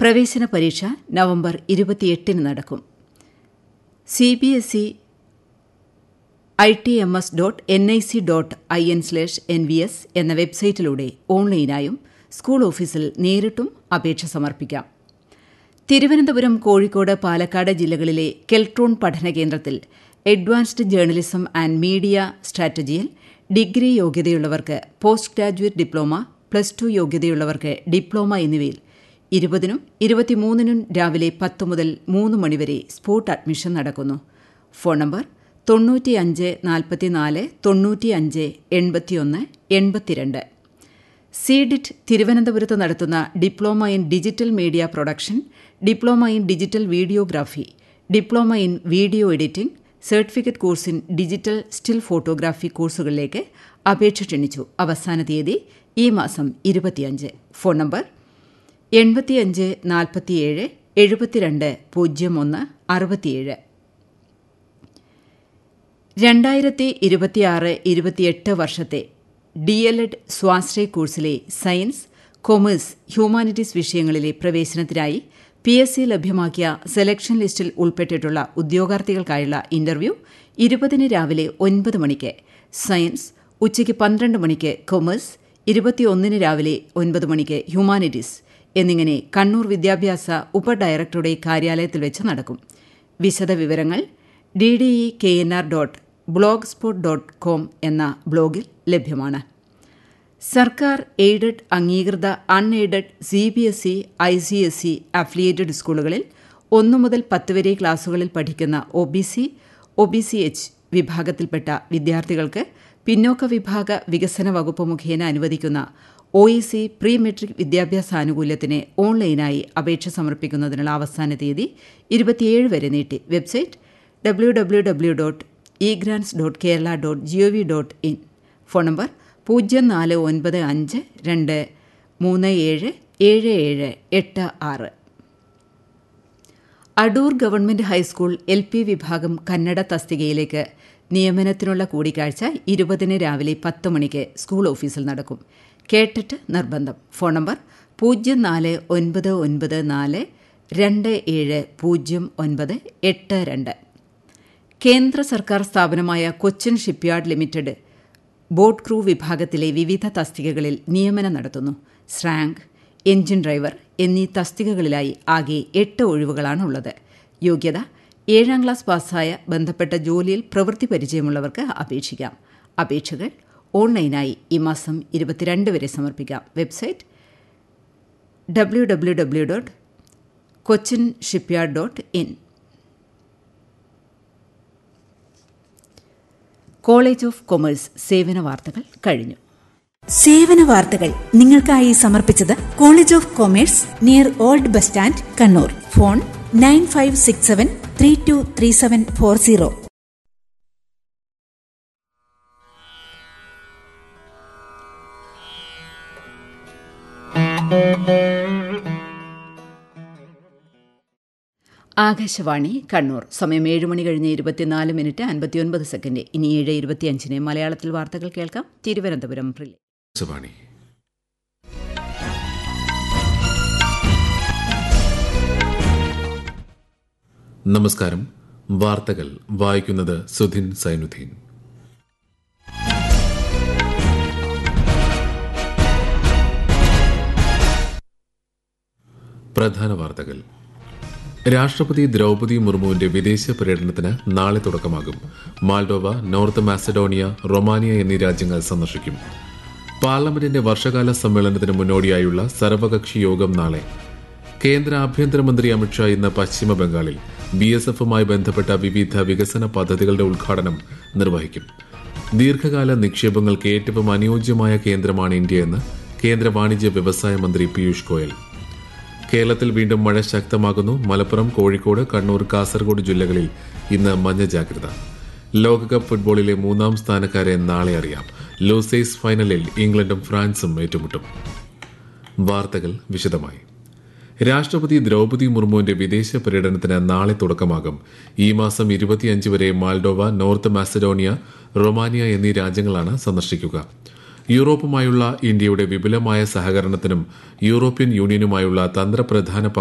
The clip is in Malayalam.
പ്രവേശന പരീക്ഷ നവംബർ ഇരുപത്തിയെട്ടിന് നടക്കും C B S E I T M S dot N I C dot I N slash N V S എന്ന വെബ്സൈറ്റിലൂടെ ഓൺലൈനായും സ്കൂൾ ഓഫീസിൽ നേരിട്ടും അപേക്ഷ സമർപ്പിക്കാം തിരുവനന്തപുരം കോഴിക്കോട് പാലക്കാട് ജില്ലകളിലെ കെൽട്രോൺ പഠന കേന്ദ്രത്തിൽ അഡ്വാൻസ്ഡ് ജേർണലിസം ആൻഡ് മീഡിയ സ്ട്രാറ്റജിയിൽ ഡിഗ്രി യോഗ്യതയുള്ളവർക്ക് post graduate diploma plus two യോഗ്യതയുള്ളവർക്ക് ഡിപ്ലോമ എന്നിവയിൽ ഇരുപതിനും ഇരുപത്തിമൂന്നിനും രാവിലെ പത്ത് മുതൽ മൂന്ന് മണിവരെ സ്പോട്ട് അഡ്മിഷൻ നടക്കുന്നു ഫോൺ നമ്പർ തൊണ്ണൂറ്റിയഞ്ച് നാൽപ്പത്തിനാല് തൊണ്ണൂറ്റിയഞ്ച് എൺപത്തിയൊന്ന് എൺപത്തിരണ്ട് സീഡിറ്റ് തിരുവനന്തപുരത്ത് നടത്തുന്ന diploma in digital media production diploma in digital videography diploma in video editing certificate course in digital still photography കോഴ്സുകളിലേക്ക് അപേക്ഷ ക്ഷണിച്ചു അവസാന തീയതി ഈ മാസം ഇരുപത്തിയഞ്ച് ഫോൺ നമ്പർ എൺപത്തിയഞ്ച് നാൽപ്പത്തിയേഴ് എഴുപത്തിരണ്ട് പൂജ്യം ഒന്ന് അറുപത്തിയേഴ് രണ്ടായിരത്തി ഇരുപത്തിയാറ് ഇരുപത്തിയെട്ട് വർഷത്തെ ഡി എൽ എഡ് സ്വാശ്രയ കോഴ്സിലെ സയൻസ് കൊമേഴ്സ് ഹ്യൂമാനിറ്റീസ് വിഷയങ്ങളിലെ പ്രവേശനത്തിനായി പി എസ് സി ലഭ്യമാക്കിയ സെലക്ഷൻ ലിസ്റ്റിൽ ഉൾപ്പെട്ടിട്ടുള്ള ഉദ്യോഗാർത്ഥികൾക്കായുള്ള ഇന്റർവ്യൂ ഇരുപതിന് രാവിലെ ഒൻപത് മണിക്ക് സയൻസ് ഉച്ചയ്ക്ക് പന്ത്രണ്ട് മണിക്ക് കൊമേഴ്സ് ഇരുപത്തിയൊന്നിന് രാവിലെ ഒൻപത് മണിക്ക് ഹ്യൂമാനിറ്റീസ് എന്നിങ്ങനെ കണ്ണൂർ വിദ്യാഭ്യാസ ഉപഡയറക്ടറുടെ കാര്യാലയത്തിൽ വെച്ച് നടക്കും വിശദവിവരങ്ങൾ D D E K N R dot blogspot dot com എന്ന ബ്ലോഗിൽ ലഭ്യമാണ് സർക്കാർ എയ്ഡഡ് അംഗീകൃത unaided C B S E I C S E affiliated സ്കൂളുകളിൽ ഒന്നു മുതൽ പത്ത് വരെ ക്ലാസുകളിൽ പഠിക്കുന്ന O B C O B C H വിഭാഗത്തിൽപ്പെട്ട വിദ്യാർത്ഥികൾക്ക് പിന്നോക്ക വിഭാഗ വികസന വകുപ്പ് മുഖേന അനുവദിക്കുന്ന O E C pre matric വിദ്യാഭ്യാസ ആനുകൂല്യത്തിന് ഓൺലൈനായി അപേക്ഷ സമർപ്പിക്കുന്നതിനുള്ള അവസാന തീയതി ഇരുപത്തിയേഴ് വരെ നീട്ടി website W W W dot E grants dot Kerala dot G O V dot in phone number പൂജ്യം നാല് ഒൻപത് അഞ്ച് രണ്ട് മൂന്ന് ഏഴ് ഏഴ് ഏഴ് എട്ട് ആറ് Adoor government high school L P വിഭാഗം കന്നഡ തസ്തികയിലേക്ക് നിയമനത്തിനുള്ള കൂടിക്കാഴ്ച ഇരുപതിന് രാവിലെ പത്ത് മണിക്ക് സ്കൂൾ ഓഫീസിൽ നടക്കും കേട്ടിട്ട് നിർബന്ധം ഫോൺ നമ്പർ പൂജ്യം നാല് ഒൻപത് ഒൻപത് നാല് രണ്ട് ഏഴ് പൂജ്യം ഒൻപത് എട്ട് രണ്ട് കേന്ദ്ര സർക്കാർ സ്ഥാപനമായ Cochin shipyard limited boat crew വിഭാഗത്തിലെ വിവിധ തസ്തികകളിൽ നിയമനം നടത്തുന്നു സ്രാങ്ക് എഞ്ചിൻ ഡ്രൈവർ എന്നീ തസ്തികകളിലായി ആകെ എട്ട് ഒഴിവുകളാണ് ഉള്ളത് യോഗ്യത ഏഴാം ക്ലാസ് പാസ്സായ ബന്ധപ്പെട്ട ജോലിയിൽ പ്രവൃത്തി പരിചയമുള്ളവർക്ക് അപേക്ഷിക്കാം അപേക്ഷകൾ ഓൺലൈനായി ഈ മാസം ഇരുപത്തിരണ്ട് വരെ സമർപ്പിക്കാം website W W W dot Cochin shipyard dot in college of commerce സേവന വാർത്തകൾ കഴിഞ്ഞു സേവന വാർത്തകൾ നിങ്ങൾക്കായി സമർപ്പിച്ചത് college of commerce near old bus stand Kannur phone nine five six seven three two three seven four zero Akashvani Kannur സമയം ഏഴ് മണി കഴിഞ്ഞ് ഇരുപത്തിനാല് മിനിറ്റ് അൻപത്തിയൊൻപത് സെക്കൻഡ് ഇനി ഏഴ് ഇരുപത്തിയഞ്ചിന് മലയാളത്തിൽ വാർത്തകൾ കേൾക്കാം തിരുവനന്തപുരം പ്രില്ലേ ആകാശവാണി നമസ്കാരം വാർത്തകൾ വായിക്കുന്നത് സുധിൻ സൈനുദ്ദീൻ പ്രധാന വാർത്തകൾ രാഷ്ട്രപതി ദ്രൗപതി മുർമുവിന്റെ വിദേശ പര്യടനത്തിന് നാളെ തുടക്കമാകും മാൾഡോവ നോർത്ത് മാസഡോണിയ റൊമാനിയ എന്നീ രാജ്യങ്ങൾ സന്ദർശിക്കും പാർലമെന്റിന്റെ വർഷകാല സമ്മേളനത്തിന് മുന്നോടിയായുള്ള സർവകക്ഷി യോഗം നാളെ കേന്ദ്ര ആഭ്യന്തരമന്ത്രി അമിത്ഷാ ഇന്ന് പശ്ചിമ ബംഗാളിൽ ബി എസ് എഫുമായി ബന്ധപ്പെട്ട വിവിധ വികസന പദ്ധതികളുടെ ഉദ്ഘാടനം നിർവഹിക്കും ദീർഘകാല നിക്ഷേപങ്ങൾക്ക് ഏറ്റവും അനുയോജ്യമായ കേന്ദ്രമാണ് ഇന്ത്യയെന്ന് കേന്ദ്ര വാണിജ്യ വ്യവസായ മന്ത്രി പീയൂഷ് ഗോയൽ കേരളത്തിൽ വീണ്ടും മഴ ശക്തമാകുന്നു മലപ്പുറം കോഴിക്കോട് കണ്ണൂർ കാസർഗോഡ് ജില്ലകളിൽ ഇന്ന് മഞ്ഞ ജാഗ്രത ലോകകപ്പ് ഫുട്ബോളിലെ മൂന്നാം സ്ഥാനക്കാരെ നാളെ അറിയാം ലൂസേസ് ഫൈനലിൽ ഇംഗ്ലണ്ടും ഫ്രാൻസും ഏറ്റുമുട്ടും വാർത്തകൾ വിശദമായി രാഷ്ട്രപതി ദ്രൗപതി മുർമുവിന്റെ വിദേശ പര്യടനത്തിന് നാളെ തുടക്കമാകും ഈ മാസം ഇരുപത്തിയഞ്ച് വരെ മാൾഡോവ നോർത്ത് മാസഡോണിയ റൊമാനിയ എന്നീ രാജ്യങ്ങളാണ് സന്ദർശിക്കുക യൂറോപ്പുമായുള്ള ഇന്ത്യയുടെ വിപുലമായ സഹകരണത്തിനും യൂറോപ്യൻ യൂണിയനുമായുള്ള തന്ത്രപ്രധാന